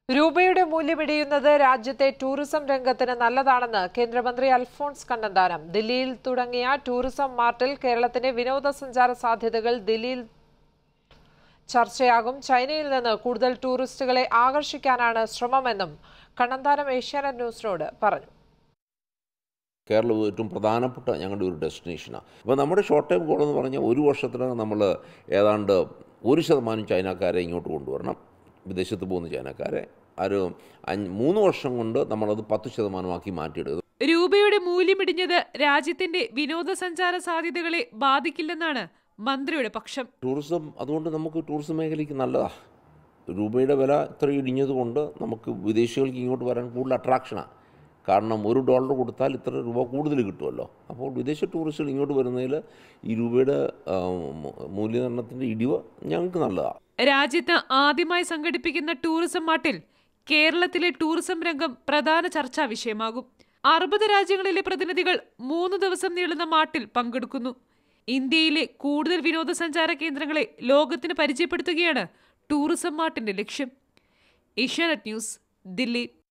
രൂപയുടെ മൂല്യമിടിയുന്നത് രാജ്യത്തെ ടൂറിസം രംഗത്തിന് നല്ലതാണെന്ന് കേന്ദ്രമന്ത്രി അൽഫോൺസ് കണ്ണന്താനം ദില്ലിയിൽ തുടങ്ങിയ ടൂറിസം മാർട്ടിൽ കേരളത്തിന്റെ വിനോദസഞ്ചാര സാധ്യതകൾ ദില്ലിയിൽ ചർച്ചയാകും ചൈനയിൽ നിന്ന് കൂടുതൽ ടൂറിസ്റ്റുകളെ ആകർഷിക്കാനാണ് ശ്രമമെന്നും കണ്ണന്താനം ഏഷ്യാനെറ്റ് ന്യൂസിനോട് പറഞ്ഞു കേരളം ഏറ്റവും പ്രധാനപ്പെട്ട ഞങ്ങളുടെ ഒരു ഡെസ്റ്റിനേഷനാണ് അപ്പോൾ നമ്മുടെ ഷോർട്ട് ടൈം ഗോൾ എന്ന് പറഞ്ഞാൽ ഒരു വർഷത്തിനകം നമ്മൾ ഏതാണ്ട് ഒരു ശതമാനം ചൈനക്കാരെ ഇങ്ങോട്ട് കൊണ്ടുവരണം വിദേശത്ത് പോകുന്ന ചൈനക്കാരെ ഒരു അഞ്ച് മൂന്ന് വർഷം കൊണ്ട് നമ്മളത് പത്ത് ശതമാനമാക്കി മാറ്റിയെടുക്കും രൂപയുടെ മൂല്യമിടിഞ്ഞത് രാജ്യത്തിന്റെ വിനോദസഞ്ചാര സാധ്യതകളെ ബാധിക്കില്ലെന്നാണ് മന്ത്രിയുടെ പക്ഷം ടൂറിസം അതുകൊണ്ട് നമുക്ക് ടൂറിസം മേഖലയ്ക്ക് നല്ലതാണ് രൂപയുടെ വില ഇത്ര ഇടിഞ്ഞത് കൊണ്ട് നമുക്ക് വിദേശികൾക്ക് ഇങ്ങോട്ട് വരാൻ കൂടുതൽ അട്രാക്ഷനാണ് കാരണം ഒരു ഡോളർ കൊടുത്താൽ ഇത്ര രൂപ കൂടുതൽ കിട്ടുമല്ലോ അപ്പോൾ വിദേശ ടൂറിസ്റ്റുകൾ ഇങ്ങോട്ട് വരുന്നതിൽ ഈ രൂപയുടെ ആ, മൂ- മൂല്യനിർണ്ണയത്തിൻ്റെ ഇടിവ് ഞങ്ങൾക്ക് നല്ലതാണ് രാജ്യത്ത് ആദ്യമായി സംഘടിപ്പിക്കുന്ന ടൂറിസം മാട്ടിൽ കേരളത്തിലെ ടൂറിസം രംഗം പ്രധാന ചർച്ചാ വിഷയമാകും അറുപത് രാജ്യങ്ങളിലെ പ്രതിനിധികൾ മൂന്ന് ദിവസം നീളുന്ന മാട്ടിൽ പങ്കെടുക്കുന്നു ഇന്ത്യയിലെ കൂടുതൽ വിനോദസഞ്ചാര കേന്ദ്രങ്ങളെ ലോകത്തിന് പരിചയപ്പെടുത്തുകയാണ് ടൂറിസം മാട്ടിന്റെ ലക്ഷ്യം ഏഷ്യാനെറ്റ് ന്യൂസ് ദില്ലി